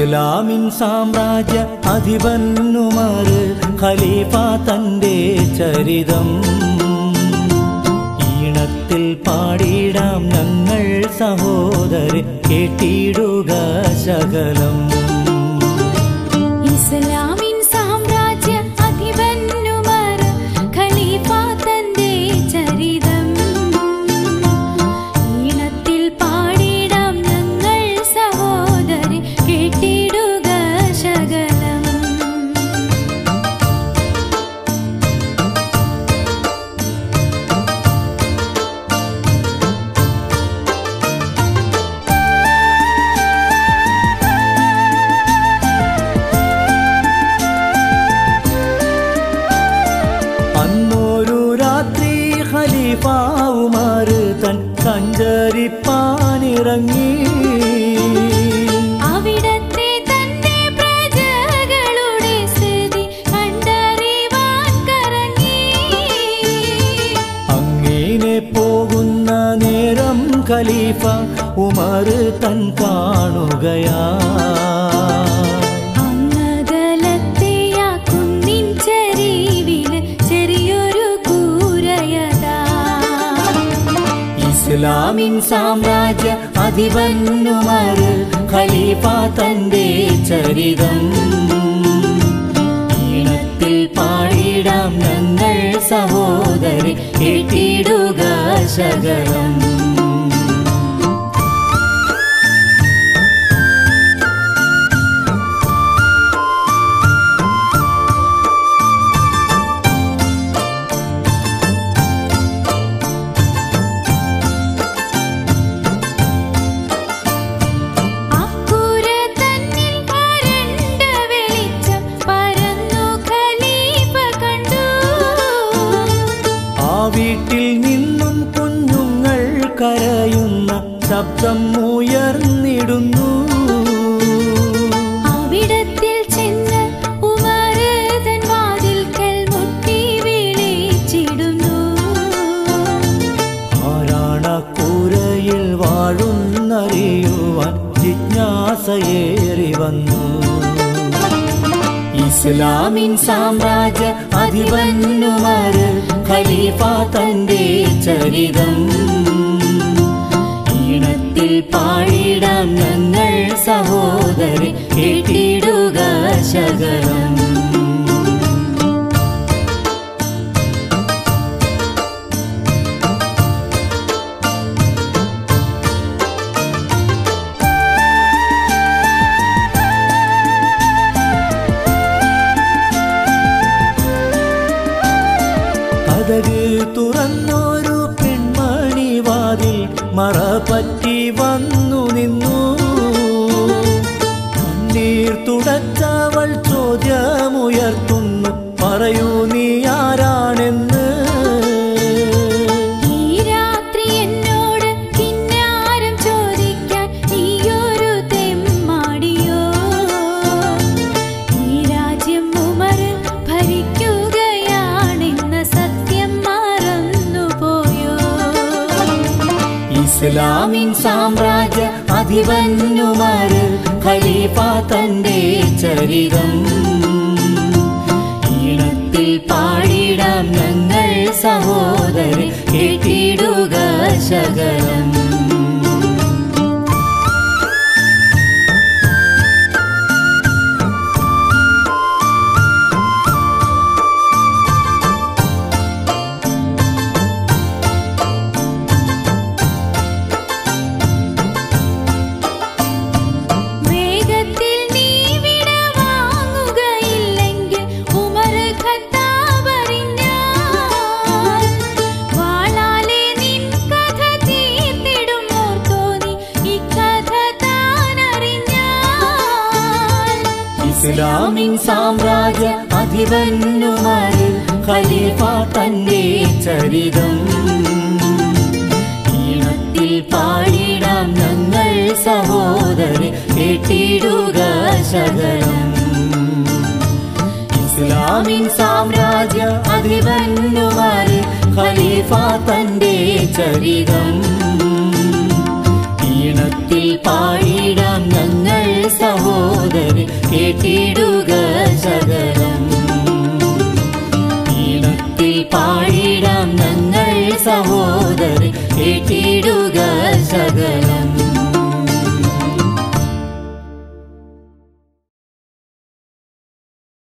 ഇസ്ലാമിൻ സാമ്രാജ്യ അധിപന്നുമാർ ഖലീഫ തന്റെ ചരിതം ഈണത്തിൽ പാടിടാം ഞങ്ങൾ സഹോദരി കേട്ടിടുക ശകലം ഇസ്ലാമിൻ സാമ്രാജ്യ അധിപന്നുമാർ ഖലീഫ തന്റെ ചരിതം ഈണത്തിൽ പാടിടാം ഞങ്ങൾ സഹോദരി കേട്ടിടുക ശകലം അന്നൊരു രാത്രി ഖലീഫ ഉമർ തൻ സഞ്ചരിപ്പാനിറങ്ങി അവിടത്തെ തന്റെ പ്രജകളുടെ സ്ഥിതി കണ്ടറിവാൻ കറങ്ങി അങ്ങനെ പോകുന്ന നേരം ഖലീഫ ഉമർ തൻ കാണുകയാ അങ്ങകലത്തെയാ കുന്നിൻ ചരിവില് ചെറിയൊരു കൂരയതാ ഇസ്ലാമിൻ സാമ്രാജ്യ അധിപന്നുമാർ ഖലീഫ തന്റെ ചരിതം ഈണത്തിൽ പാടിടാം ഞങ്ങൾ സഹോദരി കേട്ടിടുക ശകലം അക്കുര തന്നിൽ പരണ്ട വെളിച്ചം പരന്നു ഖലീഫ കണ്ടു ആ വീട്ടിൽ നിന്നും കുഞ്ഞുങ്ങൾ കരയുന്ന ശബ്ദം ഉയർന്നിടുന്നു അവിടത്തിൽ ചെന്ന് ഉമറ് തൻ വാതിൽക്കൽ മുട്ടി വിളിച്ചിടുന്നു ആരാണ കൂരയിൽ വാഴുന്നറിയുവാൻ ജിജ്ഞാസയേറി വന്നു ഇസ്ലാമിൻ സാമ്രാജ്യ അധിപന്നുമാർ ഖലീഫ തന്റെ ചരിതം ഈണത്തിൽ പാടിടാം ഞങ്ങൾ സഹോദരി കേട്ടിടുക ശകലം കഥക് തുറന്നൊരു പെൺമണി വാതിൽ മറപറ്റി വന്നു നിന്നു കണ്ണീർ തുടച്ചവൾ ചോദ്യമുയർത്തുന്നു പറയൂ നീ ആരാണെന്ന് ഈ രാത്രി എന്നോട് കിന്നാരം ചോദിക്കാൻ നീയൊരു തെമ്മാടിയോ ഈ രാജ്യം ഉമർ ഭരിക്കുകയാണെന്ന സത്യം മറന്നുപോയോ ഇസ്ലാമിൻ സാമ്രാജ്യ അധിപന്നുമാർ ഖലീഫ തന്റെ ചരിതം ഈണത്തിൽ പാടിടാം ഞങ്ങൾ സഹോദരി കേട്ടിടുക ശകലം വേഗത്തിൽ നീ വിട വാങ്ങുകയില്ലെങ്കിൽ ഉമർ ഖത്താബറിഞ്ഞാൽ വാളാലെ നിൻ കഥ തീർത്തിടും ഓർത്തോ നീ ഈ കഥ താൻ അറിഞ്ഞാൽ ഇസ്ലാമിൻ സാമ്രാജ്യ അധിപന്നുമാർ ഖലീഫ തന്റെ ചരിതം ഈണത്തിൽ പാടിടാം ഞങ്ങൾ സഹോദരി കേട്ടിടുക ശകലം ഇസ്ലാമിൻ സാമ്രാജ്യ അധിപന്നുമാർ ഖലീഫ തന്റെ ചരിതം ഈണത്തിൽ പാടിടാം ഞങ്ങൾ സഹോദരി കേട്ടിടുക ശകലം ഈണത്തിൽ പാടിടാം ഞങ്ങൾ സഹോദരി കേട്ടിടുക ശകലം